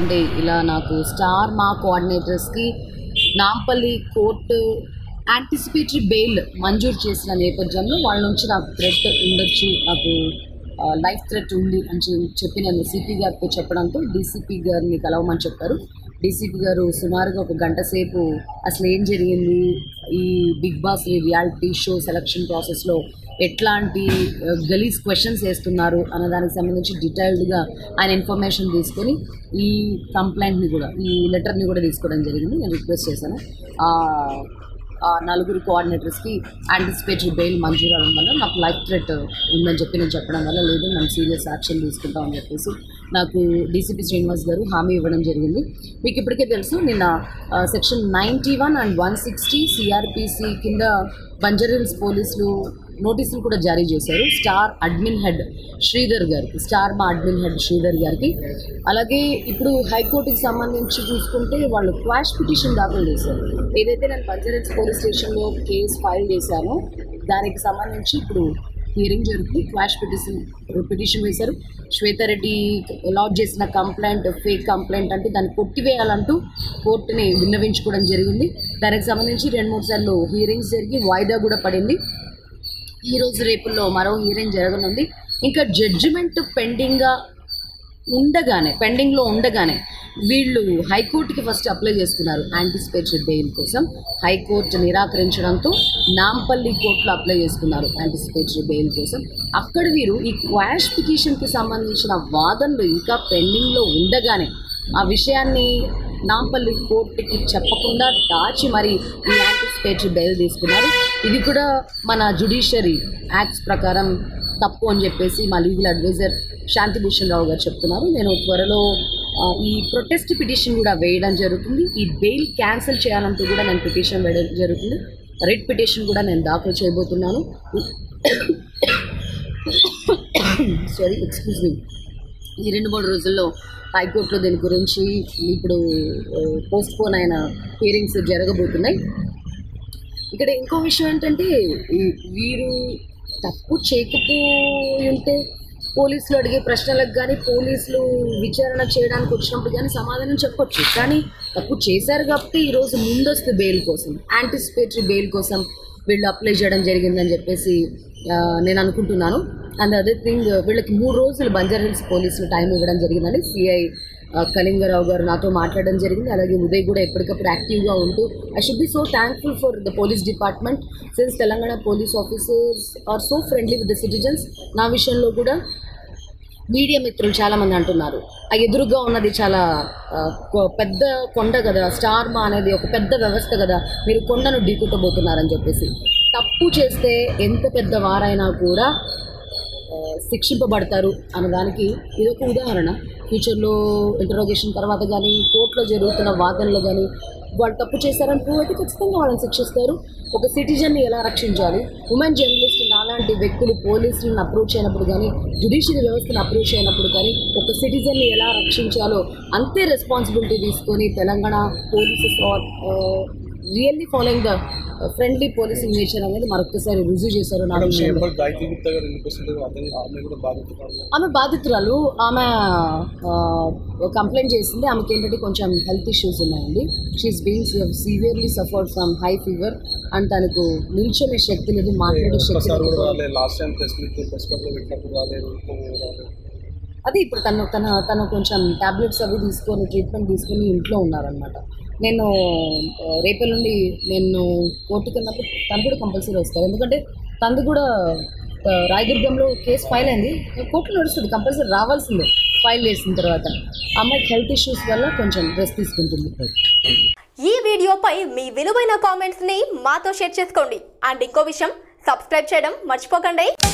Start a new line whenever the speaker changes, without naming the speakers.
అంటే ఇలా నాకు స్టార్ మా కోఆర్డినేటర్స్కి నాంపల్లి కోర్టు యాంటిసిపేటరీ బెయిల్ మంజూరు చేసిన నేపథ్యంలో వాళ్ళ నుంచి నాకు థ్రెట్ ఉండొచ్చు నాకు లైఫ్ థ్రెట్ ఉంది అని చె- చెప్పి నేను సిపి గారితో చెప్పడంతో డీసీపీ గారిని కలవమని చెప్పారు డీసీపీ గారు సుమారుగా ఒక గంట సేపు అసలు ఏం జరిగింది ఈ Bigg Boss reality show selection ప్రాసెస్లో ఎట్లాంటి గలీజ్ క్వశ్చన్స్ వేస్తున్నారు అన్న దానికి సంబంధించి డీటెయిల్డ్గా ఆయన ఇన్ఫర్మేషన్ తీసుకొని ఈ కంప్లైంట్ని కూడా ఈ లెటర్ని కూడా తీసుకోవడం జరిగింది నేను రిక్వెస్ట్ చేశాను ఆ, ఆ నలుగురు కోఆర్డినేటర్స్కి యాంటిసిపేటరీ బెయిల్ మంజూరు అవడం వల్ల నాకు లైఫ్ థ్రెట్ ఉందని చెప్పి నేను చెప్పడం వల్ల లేదు మనం సీరియస్ యాక్షన్ తీసుకుంటామని చెప్పేసి నాకు డీసీపీ శ్రీనివాస్ గారు హామీ ఇవ్వడం జరిగింది మీకు ఇప్పటికే తెలుసు నిన్న section ninety one and one sixty CrPC కింద బంజరీల్స్ పోలీసులు నోటీసులు కూడా జారీ చేశారు స్టార్ అడ్మిన్ హెడ్ శ్రీధర్ గారికి స్టార్ మా అడ్మిన్ హెడ్ శ్రీధర్ గారికి అలాగే ఇప్పుడు హైకోర్టుకి సంబంధించి చూసుకుంటే వాళ్ళు క్వాష్ పిటిషన్ దాఖలు చేశారు ఏదైతే నేను బంజరీల్స్ పోలీస్ స్టేషన్లో కేసు ఫైల్ చేశానో దానికి సంబంధించి ఇప్పుడు హియరింగ్ జరుగుతుంది క్వాష్ పిటిషన్ పిటిషన్ వేశారు శ్వేతారెడ్డి లాడ్జ్ చేసిన కంప్లైంట్ ఫేక్ కంప్లైంట్ అంటే దాన్ని కొట్టివేయాలంటూ కోర్టుని విన్నవించుకోవడం జరిగింది దానికి సంబంధించి రెండు మూడు సార్లు హియరింగ్స్ జరిగి వాయిదా కూడా పడింది ఈ రోజు రేపుల్లో మరో హీరింగ్ జరగనుంది ఇంకా జడ్జిమెంట్ పెండింగ్గా ఉండగానే పెండింగ్లో ఉండగానే వీళ్ళు హైకోర్టుకి ఫస్ట్ అప్లై చేసుకున్నారు యాంటిసిపేటరీ బెయిల్ కోసం హైకోర్టు నిరాకరించడంతో నాంపల్లి కోర్టులో అప్లై చేసుకున్నారు యాంటిసిపేటరీ బెయిల్ కోసం అక్కడ వీరు ఈ క్వాష్ పిటిషన్కి సంబంధించిన వాదనలు ఇంకా పెండింగ్లో ఉండగానే ఆ విషయాన్ని నాంపల్లి కోర్టుకి చెప్పకుండా దాచి మరి ఈ యాంటిసిపేటరీ బెయిల్ తీసుకున్నారు ఇది కూడా మన జుడిషియరీ యాక్ట్స్ ప్రకారం తప్పు అని చెప్పేసి మా లీగల్ అడ్వైజర్ శాంతిభూషణ్ రావు గారు చెప్తున్నారు నేను త్వరలో ఆ, ఈ ప్రొటెస్ట్ పిటిషన్ కూడా వేయడం జరుగుతుంది ఈ బెయిల్ క్యాన్సిల్ చేయాలంటూ కూడా నేను పిటిషన్ వేయడం జరుగుతుంది రెడ్ పిటిషన్ కూడా నేను దాఖలు చేయబోతున్నాను సారీ ఎక్స్క్యూజ్ మీ ఈ రెండు మూడు రోజుల్లో హైకోర్టులో దీని గురించి ఇప్పుడు పోస్ట్ పోన్ అయిన హియరింగ్స్ జరగబోతున్నాయి ఇక్కడ ఇంకో విషయం ఏంటంటే ఈ- వీరు తప్పు చేయకపోయి ఉంటే పోలీసులు అడిగే ప్రశ్నలకు కానీ పోలీసులు విచారణ చేయడానికి వచ్చినప్పుడు కానీ సమాధానం చెప్పొచ్చు కానీ తప్పు చేశారు కాబట్టి ఈరోజు ముందస్తు బెయిల్ కోసం యాంటిసిపేటరీ బెయిల్ కోసం వీళ్ళు అప్లై చేయడం జరిగిందని చెప్పేసి ఆ, నేను అనుకుంటున్నాను అండ్ అదే థింగ్ వీళ్ళకి మూడు రోజులు బంజారాహిల్స్ పోలీసులు టైం ఇవ్వడం జరిగిందని సిఐ కళింగరావు గారు నాతో మాట్లాడడం జరిగింది అలాగే ఉదయ్ కూడా ఎప్పటికప్పుడు యాక్టివ్గా ఉంటూ I should be so thankful for the police department since Telangana police officers are so friendly with the citizens నా విషయంలో కూడా మీడియా మిత్రులు చాలామంది అంటున్నారు ఆ ఎదురుగా ఉన్నది చాలా ఆ, కొ- పెద్ద కొండ కదా స్టార్ మా అనేది ఒక పెద్ద వ్యవస్థ కదా మీరు కొండను ఢీకొట్టబోతున్నారని చెప్పేసి తప్పు చేస్తే ఎంత పెద్ద వారైనా కూడా ఆ, శిక్షింపబడతారు అన్నదానికి ఇదొక ఉదాహరణ ఫ్యూచర్లో ఇంటరోగేషన్ తర్వాత కానీ కోర్టులో జరుగుతున్న వాదనలో కానీ వాళ్ళు తప్పు చేశారని ప్రూవ్ అయితే ఖచ్చితంగా వాళ్ళని శిక్షిస్తారు ఒక సిటిజన్ని ఎలా రక్షించాలి ఉమెన్ జర్నలిస్ట్ నాలాంటి వ్యక్తులు పోలీసులను అప్రోచ్ అయినప్పుడు కానీ జ్యుడిషియరీ వ్యవస్థను అప్రోచ్ అయినప్పుడు కానీ ఒక సిటిజన్ని ఎలా రక్షించాలో అంతే రెస్పాన్సిబిలిటీ తీసుకొని Telangana polices are really following the friendly policing nature అనేది మరొకసారి రుజువు చేశారు నా విషయంలో
నెంబర్ గాయత్రి గుప్తా గారు వినిపిస్తుంటారు అతను ఆమె కూడా బాధితురాలు
ఆమె బాధితురాలు ఆమె కంప్లైంట్ చేసింది ఆమెకి ఏంటంటే కొంచెం హెల్త్ ఇష్యూస్ ఉన్నాయండి she's being severely suffered from high fever and తనకు నిల్చొనే శక్తి లేదు మాట్లాడే శక్తి
ఒక్కసారి కూడా
లేదు
రాలేదు last time press meet press మీట్లో పెట్టినప్పుడు రాలేదు ఇప్పుడు రాలేదు
అదే ఇప్పుడు తను తన తను కొంచెం టాబ్లెట్స్ అవి తీసుకొని ట్రీట్మెంట్ తీసుకొని ఇంట్లో ఉన్నారనమాట నేను ఆ, రేపటి నుండి నేను కోర్టుకి వెళ్ళినప్పుడు తను కూడా కంపల్సరీ వస్తారు ఎందుకంటే తనది కూడా ఆ, రాయదుర్గంలో కేసు ఫైల్ అయింది కోర్టులో నడుస్తుంది కంపల్సరీ రావాల్సిందే ఫైల్ చేసిన తర్వాత అమ్మాయికి హెల్త్ ఇష్యూస్ వల్ల కొంచెం రెస్ట్ తీసుకుంటుంది
ఈ వీడియోపై మీ విలువైన కామెంట్స్ ని మాతో షేర్ చేసుకోండి అండ్ ఇంకో విషయం సబ్స్క్రైబ్ చేయడం మర్చిపోకండి